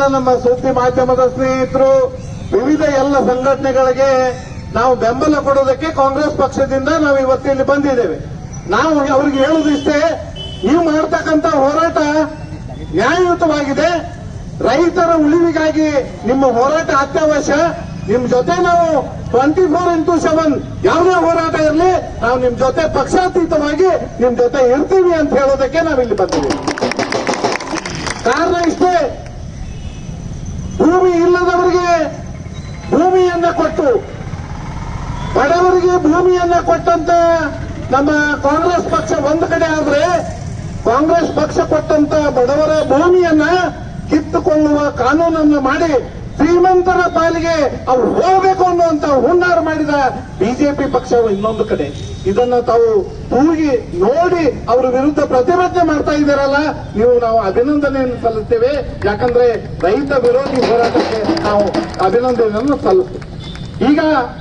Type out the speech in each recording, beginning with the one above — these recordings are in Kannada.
ಎಲ್ಲ ನಮ್ಮ ಸುದ್ದಿ ಮಾಧ್ಯಮದ ಸ್ನೇಹಿತರು ವಿವಿಧ ಎಲ್ಲ ಸಂಘಟನೆಗಳಿಗೆ ನಾವು ಬೆಂಬಲ ಕೊಡೋದಕ್ಕೆ ಕಾಂಗ್ರೆಸ್ ಪಕ್ಷದಿಂದ ನಾವು ಇವತ್ತಿಲ್ಲಿ ಬಂದಿದ್ದೇವೆ ನಾವು ಅವ್ರಿಗೆ ಹೇಳುದಿಷ್ಟೇ ನೀವು ಮಾಡ್ತಕ್ಕಂಥ ಹೋರಾಟ ನ್ಯಾಯಯುತವಾಗಿದೆ ರೈತರ ಉಳಿವಿಗಾಗಿ ನಿಮ್ಮ ಹೋರಾಟ ಅತ್ಯವಶ್ಯ ನಿಮ್ ಜೊತೆ ನಾವು ಟ್ವೆಂಟಿ ಫೋರ್ ಇಂಟು ಸೆವೆನ್ ಯಾವುದೇ ಹೋರಾಟ ಇರಲಿ ನಾವು ನಿಮ್ ಜೊತೆ ಪಕ್ಷಾತೀತವಾಗಿ ನಿಮ್ ಜೊತೆ ಇರ್ತೀವಿ ಅಂತ ಹೇಳೋದಕ್ಕೆ ನಾವಿಲ್ಲಿ ಬಂದಿದ್ದೀವಿ ಕಾರಣ ಇಷ್ಟೇ ಭೂಮಿ ಇಲ್ಲದವರಿಗೆ ಭೂಮಿಯನ್ನ ಕೊಟ್ಟು ಬಡವರಿಗೆ ಭೂಮಿಯನ್ನ ಕೊಟ್ಟಂತ ನಮ್ಮ ಕಾಂಗ್ರೆಸ್ ಪಕ್ಷ ಒಂದು ಕಡೆ ಆದ್ರೆ ಕಾಂಗ್ರೆಸ್ ಪಕ್ಷ ಕೊಟ್ಟಂತ ಬಡವರ ಭೂಮಿಯನ್ನ ಕಿತ್ತುಕೊಳ್ಳುವ ಕಾನೂನನ್ನು ಮಾಡಿ ಶ್ರೀಮಂತರ ಪಾಲಿಗೆ ಅವ್ರು ಹೋಗಬೇಕು ಅನ್ನುವಂತ ಹುನ್ನಾರ ಮಾಡಿದ ಬಿಜೆಪಿ ಪಕ್ಷ ಇನ್ನೊಂದು ಕಡೆ ಇದನ್ನ ತಾವು ತೂಗಿ ನೋಡಿ ಅವರ ವಿರುದ್ಧ ಪ್ರತಿಭಟನೆ ಮಾಡ್ತಾ ಇದ್ದೀರಲ್ಲ ನೀವು ನಾವು ಅಭಿನಂದನೆಯನ್ನು ಸಲ್ಲಿಸ್ತೇವೆ ಯಾಕಂದ್ರೆ ರೈತ ವಿರೋಧಿ ಹೋರಾಟಕ್ಕೆ ನಾವು ಅಭಿನಂದನೆಯನ್ನು ಸಲ್ಲಿಸ್ತೇವೆ ಈಗ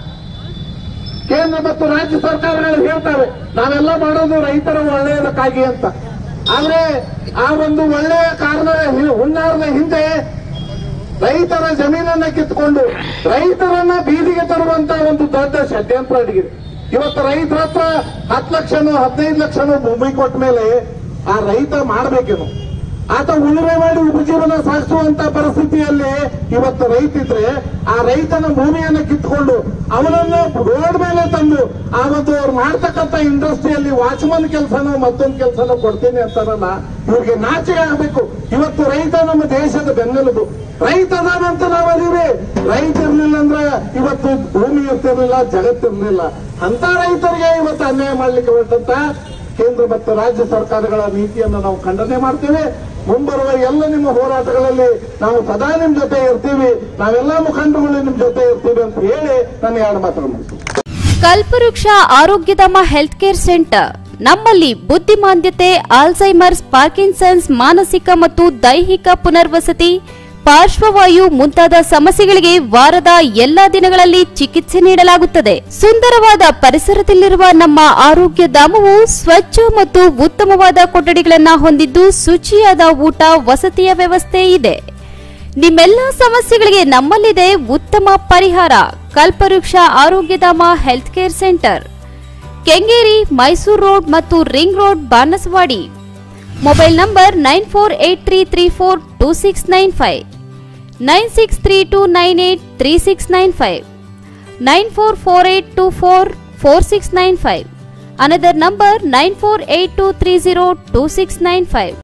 ಕೇಂದ್ರ ಮತ್ತು ರಾಜ್ಯ ಸರ್ಕಾರಗಳು ಹೇಳ್ತವೆ ನಾವೆಲ್ಲ ಮಾಡೋದು ರೈತರ ಒಳ್ಳೆಯದಕ್ಕಾಗಿ ಅಂತ ಆದ್ರೆ ಆ ಒಂದು ಒಳ್ಳೆಯ ಕಾರಣ ಹಿ- ಹುನ್ನಾರದ ಹಿಂದೆ ರೈತರ ಜಮೀನನ್ನ ಕಿತ್ಕೊಂಡು ರೈತರನ್ನ ಬೀದಿಗೆ ತರುವಂತ ಒಂದು ದೊಡ್ಡ ಷಡ್ಯಂತ್ರ ಅಡಗಿದೆ ಇವತ್ತು ರೈತರ ಹತ್ರ ಹತ್ತು ಲಕ್ಷನೋ ಹದಿನೈದು ಲಕ್ಷನೋ ಭೂಮಿ ಕೊಟ್ಟ ಮೇಲೆ ಆ ರೈತ ಮಾಡ್ಬೇಕೇನು ಆತ ಉಳುಮೆ ಮಾಡಿ ಉಪಜೀವನ ಸಾಗಿಸುವಂತ ಪರಿಸ್ಥಿತಿಯಲ್ಲಿ ಇವತ್ತು ರೈತ ಇದ್ರೆ ಆ ರೈತನ ಭೂಮಿಯನ್ನ ಕಿತ್ಕೊಂಡು ಅವನನ್ನ ರೋಡ್ ಮೇಲೆ ತಂದು ಆ ಒಂದು ಅವ್ರು ಮಾಡ್ತಕ್ಕಂಥ ಇಂಡಸ್ಟ್ರಿಯಲ್ಲಿ ವಾಚ್ಮನ್ ಕೆಲಸನೋ ಮತ್ತೊಂದು ಕೆಲಸನೋ ಕೊಡ್ತೀನಿ ಅಂತಾರಲ್ಲ ಇವ್ರಿಗೆ ನಾಚಿಕೆ ಆಗಬೇಕು ಇವತ್ತು ರೈತ ನಮ್ಮ ದೇಶದ ಬೆನ್ನೆಲುಬು ರೈತ ಅದಾನಂತ ನಾವು ಅದೀವಿ ರೈತ ಇರ್ಲಿಲ್ಲ ಅಂದ್ರೆ ಇವತ್ತು ಭೂಮಿ ಇರ್ತಿರ್ಲಿಲ್ಲ ಜಗತ್ತಿರ್ಲಿಲ್ಲ ಅಂತ ರೈತರಿಗೆ ಇವತ್ತು ಅನ್ಯಾಯ ಮಾಡ್ಲಿಕ್ಕೆ ಹೊರಟಂತ ಕೇಂದ್ರ ಮತ್ತು ರಾಜ್ಯ ಸರ್ಕಾರಗಳ ನೀತಿಯನ್ನು ನಾವು ಖಂಡನೆ ಮಾಡ್ತೇವೆ ಮುಂಬರುವ ಎಲ್ಲ ನಿಮ್ಮ ಹೋರಾಟಗಳಲ್ಲಿ ನಾವು ಸದಾ ನಿಮ್ ಜೊತೆ ಇರ್ತೀವಿ ನಾವೆಲ್ಲ ಮುಖಂಡಗಳು ನಿಮ್ ಜೊತೆ ಇರ್ತೀವಿ ಅಂತ ಹೇಳಿ ನನ್ನ ಎರಡು ಮಾತನ್ನು ಮುಗಿಸ್ತೀನಿ. ಕಲ್ಪವೃಕ್ಷ ಆರೋಗ್ಯಧಾಮ ಹೆಲ್ತ್ ಕೇರ್ ಸೆಂಟರ್ ನಮ್ಮಲ್ಲಿ ಬುದ್ಧಿಮಾಂದ್ಯತೆ ಆಲ್ಝೈಮರ್ಸ್ ಪಾರ್ಕಿನ್ಸನ್ಸ್ ಮಾನಸಿಕ ಮತ್ತು ದೈಹಿಕ ಪುನರ್ವಸತಿ ಪಾರ್ಶ್ವವಾಯು ಮುಂತಾದ ಸಮಸ್ಯೆಗಳಿಗೆ ವಾರದ ಎಲ್ಲಾ ದಿನಗಳಲ್ಲಿ ಚಿಕಿತ್ಸೆ ನೀಡಲಾಗುತ್ತದೆ ಸುಂದರವಾದ ಪರಿಸರದಲ್ಲಿರುವ ನಮ್ಮ ಆರೋಗ್ಯ ಧಾಮವು ಸ್ವಚ್ಛ ಮತ್ತು ಉತ್ತಮವಾದ ಕೊಠಡಿಗಳನ್ನು ಹೊಂದಿದ್ದು ಶುಚಿಯಾದ ಊಟ ವಸತಿಯ ವ್ಯವಸ್ಥೆ ಇದೆ ನಿಮ್ಮೆಲ್ಲ ಸಮಸ್ಯೆಗಳಿಗೆ ನಮ್ಮಲ್ಲಿದೆ ಉತ್ತಮ ಪರಿಹಾರ Kalpavriksha Arogyadhama health care centre Kengeri Mysuru road ಮತ್ತು ring road Banaswadi mobile number nine four eight three three four two six nine five nine six three two nine eight three six nine five nine four four eight two four four six nine five another number nine four eight two three zero two six nine five